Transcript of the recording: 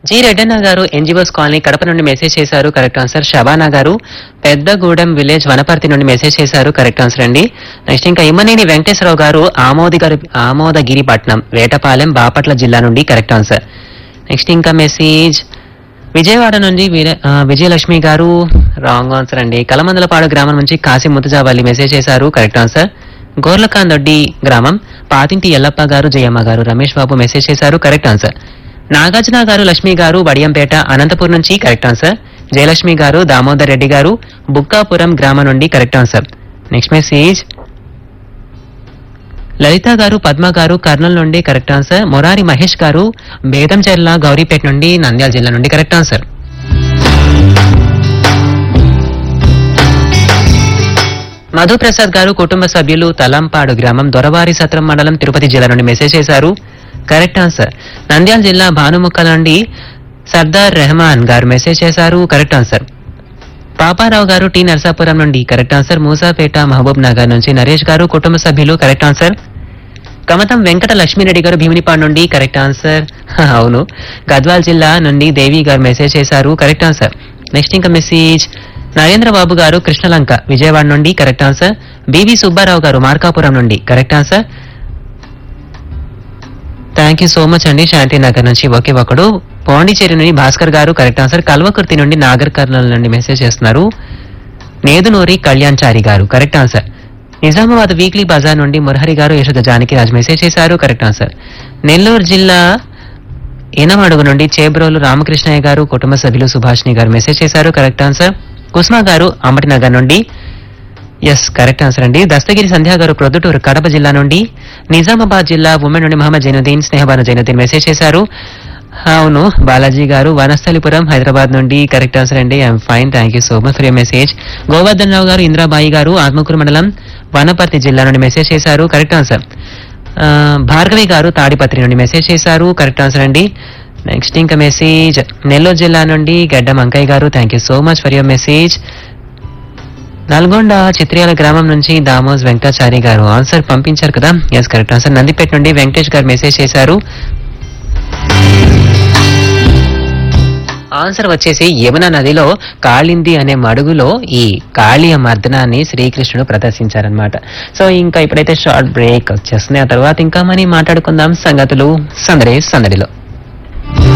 G రెడ్డన్న గారు NGOs colony Kadapa నుండి message చేశారు కరెక్ట్ ఆన్సర్ షబానా గారు పెద్దగూడెం విలేజ్ వనపర్తి నుండి మెసేజ్ చేశారు కరెక్ట్ ఆన్సర్ అండి నెక్స్ట్ ఇంకా ఇమ్మనేని వెంకటేశ్వరరావు గారు ఆమోది గారు ఆమోదగిరిపట్నం వేటపాలెం బాపట్ల జిల్లా నుండి కరెక్ట్ ఆన్సర్ నెక్స్ట్ ఇంకా మెసేజ్ విజయవాడ నుండి వీర- ఆ, విజయలక్ష్మి గారు రాంగ్ ఆన్సర్ అండి కలమందలపాడు గ్రామం నుంచి కాశీ ముతుజావల్లి మెసేజ్ చేశారు కరెక్ట్ ఆన్సర్ గోర్లకాందొడ్డి గ్రామం పాతింటి ఎల్లప్ప గారు జయమ్మ గారు రమేష్ బాబు మెసేజ్ చేశారు కరెక్ట్ ఆన్సర్ నాగార్జున గారు లక్ష్మి గారు బడియంపేట అనంతపురం నుంచి కరెక్ట్ ఆన్సర్ జయలక్ష్మి గారు దామోదర్ రెడ్డి గారు బుక్కాపురం గ్రామం నుండి correct answer next message Lalitha గారు పద్మ గారు కర్నూలు నుండి కరెక్ట్ ఆన్సర్ మొరారి మహేష్ గారు బేదంచెర్ల గౌరీపేట నుండి నంద్యాల జిల్లా నుండి కరెక్ట్ ఆన్సర్ మధుప్రసాద్ గారు కుటుంబ సభ్యులు తలంపాడు గ్రామం దొరవారి సత్రం మండలం తిరుపతి జిల్లా నుండి మెసేజ్ చేశారు కరెక్ట్ ఆన్సర్ నంద్యాల జిల్లా భానుముక్కల నుండి సర్దార్ రెహమాన్ గారు మెసేజ్ చేశారు కరెక్ట్ ఆన్సర్ పాపారావు గారు టి నర్సాపురం నుండి correct answer Musapeta Mahabubnagar నుంచి నరేష్ గారు కుటుంబ సభ్యులు కరెక్ట్ ఆన్సర్ కమతం వెంకట లక్ష్మీరెడ్డి గారు భీమినిపాడు నుండి కరెక్ట్ ఆన్సర్ హ, అవును గద్వాల్ జిల్లా నుండి దేవి గారు మెసేజ్ చేశారు కరెక్ట్ ఆన్సర్ నెక్స్ట్ ఇంకా మెసేజ్ నరేంద్ర బాబు గారు కృష్ణలంక విజయవాడ నుండి కరెక్ట్ ఆన్సర్ బివి సుబ్బారావు గారు మార్కాపురం నుండి correct answer thank you so much అండి శాంతినగర్ నుంచి ఒకే ఒకడు పాండిచేరి నుండి భాస్కర్ గారు కరెక్ట్ ఆన్సర్ కల్వకుర్తి నుండి నాగర్ కర్నూలు నుండి మెసేజ్ చేస్తున్నారు నేదునూరి కళ్యాణ్చారి గారు కరెక్ట్ ఆన్సర్ నిజామాబాద్ వీక్లీ బజార్ నుండి మురహరి గారు యశోద జానకి రాజ్ మెసేజ్ చేశారు కరెక్ట్ ఆన్సర్ నెల్లూరు జిల్లా ఎనమడుగు నుండి చేబ్రోలు రామకృష్ణయ్య గారు కుటుంబ సభ్యులు సుభాష్ని గారు మెసేజ్ చేశారు కరెక్ట్ ఆన్సర్ కుస్మా గారు అంబటినగర్ నుండి ఎస్ కరెక్ట్ ఆన్సర్ అండి దస్తగిరి సంధ్యా గారు ప్రొద్దుటూరు కడప జిల్లా నుండి నిజామాబాద్ జిల్లా ఉమెన్ నుండి మహమ్మద్ జైనుద్దీన్ స్నేహబాను జైనుద్దీన్ మెసేజ్ చేశారు అవును బాలాజీ గారు వనస్థలిపురం హైదరాబాద్ నుండి కరెక్ట్ ఆన్సర్ అండి I'm fine thank you so much for your message Govardhan Rao గారు ఇంద్రాబాయి గారు ఆత్మకూరు మండలం వనపర్తి జిల్లా నుండి మెసేజ్ చేశారు కరెక్ట్ ఆన్సర్ ఆ, భార్గవి గారు తాడిపత్రి నుండి మెసేజ్ చేశారు కరెక్ట్ ఆన్సర్ అండి నెక్స్ట్ ఇంకా మెసేజ్ నెల్లూరు జిల్లా నుండి గడ్డం అంకయ్య గారు thank you so much for your message Nalgonda Chitriyala గ్రామం నుంచి దామోజ్ వెంకటాచారి గారు ఆన్సర్ పంపించారు కదా ఎస్ కరెక్ట్ ఆన్సర్ నందిపేట నుండి వెంకటేష్ గారు మెసేజ్ చేశారు ఆన్సర్ వచ్చేసి యమునా నదిలో కాళింది అనే మడుగులో ఈ కాళీయ మర్దనాన్ని శ్రీకృష్ణుడు ప్రదర్శించారనమాట సో ఇంకా ఇప్పుడైతే షార్ట్ బ్రేక్ వచ్చేస్తుంది ఆ తర్వాత ఇంకా మనీ మాట్లాడుకుందాం సంగతులు సందడి సందడిలో